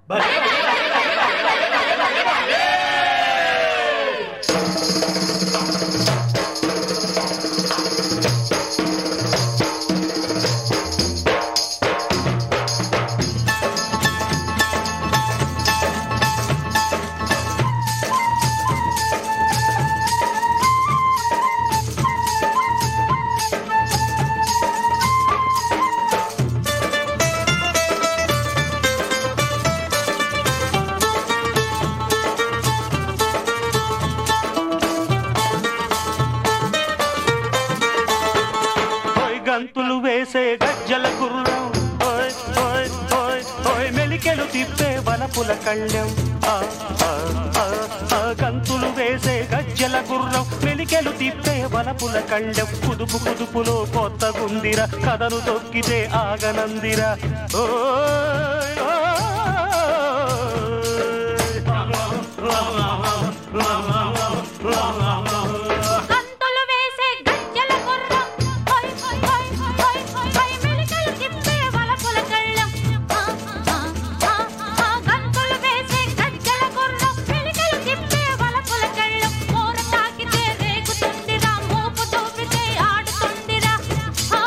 ఓయ్ గంతులు వేసే గజ్జల గుర్రం ఓయ్ ఓయ్ ఓయ్ ఓయ్ మెలికెలు తిప్పే వలపుల కళ్ళెం ఆ, ఆ, ఆ, ఆ, గంతులు వేసే గజ్జల గుర్రం మెలికెలు తిప్పే వలపుల కళ్ళెం కుదుపు కుదుపులో కొత్త గుందిర కథను తొక్కితే ఆగనందిర ఓయ్ గంతులు వేసే గజ్జల గుర్రం హోయ్ హోయ్ హోయ్ హోయ్ హోయ్ హోయ్ మెలికలు తిప్పే వలపుల కళ్ళం ఆ, ఆ, ఆ, ఆ, గంతులు వేసే గజ్జల గుర్రం మెలికలు తిప్పే వలపుల కళ్ళం మోర తాకితే రేగుతుందిరా మోపు తోపితే ఆడుతుందిరా ఆ,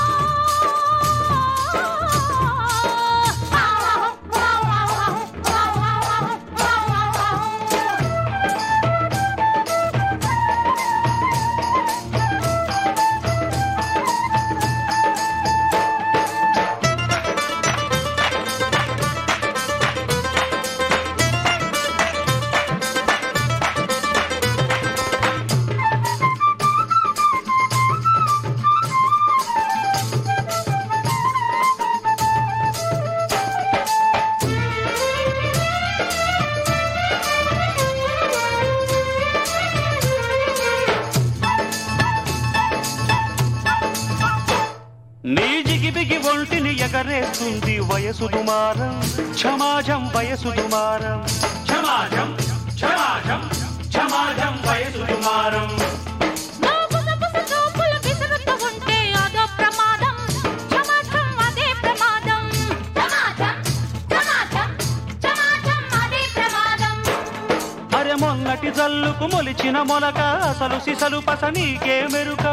నీ జిగిబిగి ఒంటిని ఎగరేస్తుంది వయసు దుమారం క్షమాజం వయసు దుమారం క్షమాజం క్షమాజం క్షమాజం వయసు దుమారం నా బుసబుస చూపులు విసురుతూ ఉంటే అదో ప్రమాదం చమాచం అదే ప్రమాదం చమాచం చమాచం చమాచం అదే ప్రమాదం అరె మొన్నటి జల్లుకు మొలిచిన మొలక అసలు సిసలు పస నీకే మెరుక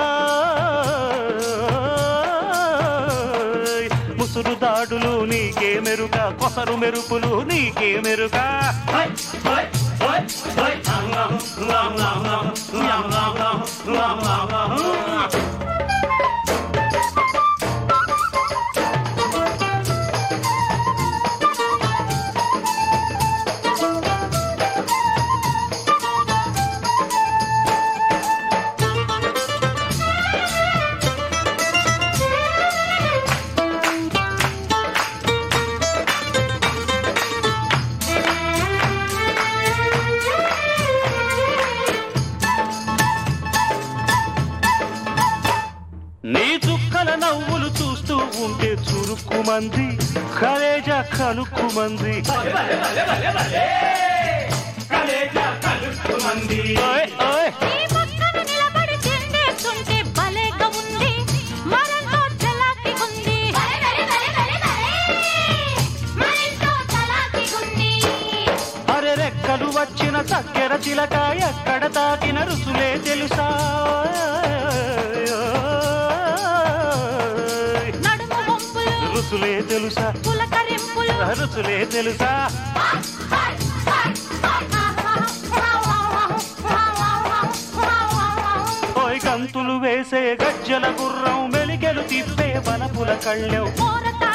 ముసురు దాడులు నీకే మెరుక కొసరు మెరుపులు నీకే మెరుక నీ చుక్కల నవ్వులు చూస్తూ ఉంటే చురుక్కు మంది కలేజా కలుక్కు మంది ఓయ్, ఓయ్. నీ పక్కన నిలబడి తిండేస్తుంటే భలేగా ఉంది మరెంతో చలాకీగుంది మరెంతో చలాకీగుంది అరె రెక్కలు వచ్చిన చక్కెర చిలక ఎక్కడ తాకిన రుసులే తెలుసా నడుము వంపులు రుసులే తెలుసా పులకరింపులు రుసులే తెలుసా ఓయ్ గంతులు వేసే గజ్జల గుర్రం మెలికెలు తిప్పే బలపుల కళ్ళెం మోరతా